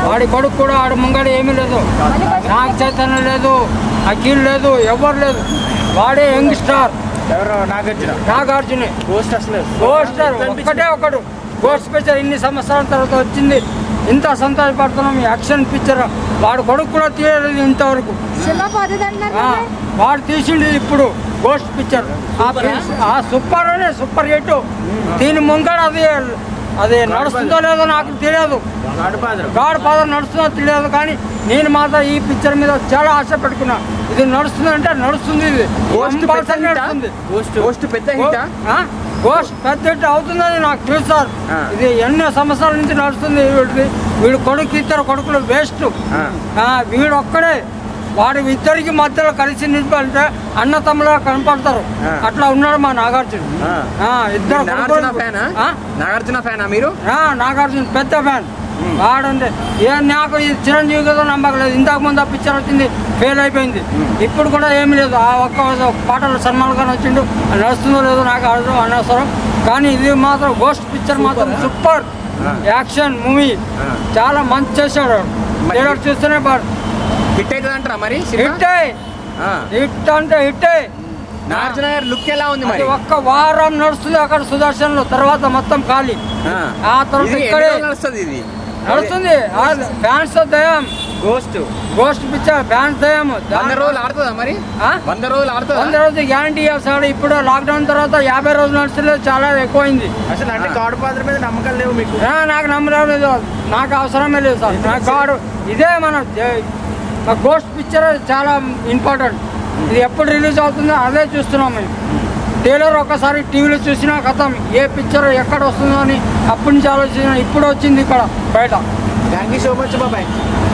వాడి కొడుకు కూడా ఆడ ముంగడ ఏమీ లేదు నాకు చైతన్యం లేదు అఖిల్ లేదు ఎవరు లేదు వాడే యంగ్ స్టార్ ఎవరు నాగార్జున నాగార్జునే గోస్ట్ అసలు గోస్టర్ ఒక్కటే ఒకడు గోస్ట్ పిక్చర్ ఇన్ని సంవత్సరాల తర్వాత వచ్చింది ఇంత సంతోషపడుతున్నాం యాక్షన్ పిక్చర్ వాడు కొడుకు కూడా తీయలేదు ఇంతవరకు సినిమా పోతుంది అంటున్నారు ఆ, వాడు తీసిండు ఇప్పుడు గోస్ట్ పిక్చర్ ఆ పిక్చర్- ఆ సూపర్ అనే సూపర్ హిట్ దీని ముంగడ అది అది నడుస్తుందో లేదో నాకు తెలియదు గాడుపాదరు గాడ్ ఫాదర్ నడుస్తుందో తెలియదు కానీ నేను మాత్రం ఈ పిక్చర్ మీద చాలా ఆశ పెట్టుకున్నా ఇది నడుస్తుంది అంటే నడుస్తుంది ఇది గోస్ట్ పెద్ద Compulsory హిట్టా? నడుస్తుంది గోస్ట్ గోస్ట్ పెద్ద హిట్ ఆ? గోస్ట్ పెద్ద హిట్ అవుతుందని నాకు తెలుసు సార్ ఆ. ఇది ఎన్నో సంవత్సరాల నుంచి నడుస్తుంది వీడిది వీడు కొడుకు ఇద్దరు కొడుకులు వేస్ట్ ఆ. వీడు ఒక్కడే వాడు ఇద్దరికి మధ్యలో కలిసి నిలిపాలంటే అన్న తమ్ములా కనపడతారు ఆ. అట్లా ఉన్నాడు మా నాగార్జున ఆ. ఆ, ఇద్దరు నాగార్జున కొడుకులు- ఫ్యానా ఆ? నాగార్జున ఫ్యానా మీరు ఆ, నాగార్జున పెద్ద ఫ్యాన్ వాడంటే ఏ నాకు ఈ చిరంజీవి కదా నమ్మకలేదు ఇంతకు ముందు ఆ పిక్చర్ వచ్చింది ఫెయిల్ అయిపోయింది ఇప్పుడు కూడా ఏమీ లేదు ఆ ఒక్క పాటలు సల్మాన్ ఖాన్ వచ్చిండు అది నడుస్తుందో లేదో నాకు అర్థం అనవసరం కానీ ఇది మాత్రం గోస్ట్ పిక్చర్ మాత్రం సూపర్ యాక్షన్ మూవీ ఆ. చాలా మంచి చేశాడు మరి- ట్రైలర్ చూస్తేనే హిట్ అవుతుంది అంటారా మరి సినిమా హిట్ ఆ. హిట్ అంటే హిట్ నాగార్జున గారి లుక్ ఎలా ఉంది అది మరి ఒక్క వారం నడుస్తుంది అక్కడ సుదర్శన్ లో తర్వాత మొత్తం ఖాళీ ఆ. ఆ తర్వాత ఇది ఎన్ని ఇక్కడే రోజులు నడుస్తుంది ఇది నడుస్తుంది ఫ్యాన్స్ దయం గోస్ట్ గోస్ట్ పిక్చర్ ఫ్యాన్స్ దయం వంద రోజులు ఆడుతుందా మరి ఆ? వంద రోజులు ఆడుతుందా వంద రోజులు గ్యారంటీ చేస్తాడు ఇప్పుడు లాక్డౌన్ తర్వాత యాభై రోజులు నడుస్తలేదు చాలా ఎక్కువైంది అసలు అంటే గాడుపాదర మీద నమ్మకాలు లేవు మీకు ఆ, నాకు నమ్మడం లేదు నాకు అవసరమే లేదు సార్ నాకు కాడు ఇదే మన గోస్ట్ పిక్చర్ చాలా ఇంపార్టెంట్ ఇది ఎప్పుడు రిలీజ్ అవుతుందో అదే చూస్తున్నాం మేము ట్రైలర్ ఒకసారి టీవీలో చూసినా కథం ఏ పిక్చర్ ఎక్కడ వస్తుందో అని అప్పటి నుంచి ఆలోచించిన ఇప్పుడు వచ్చింది ఇక్కడ బయట థ్యాంక్ యూ సో మచ్ బాబాయ్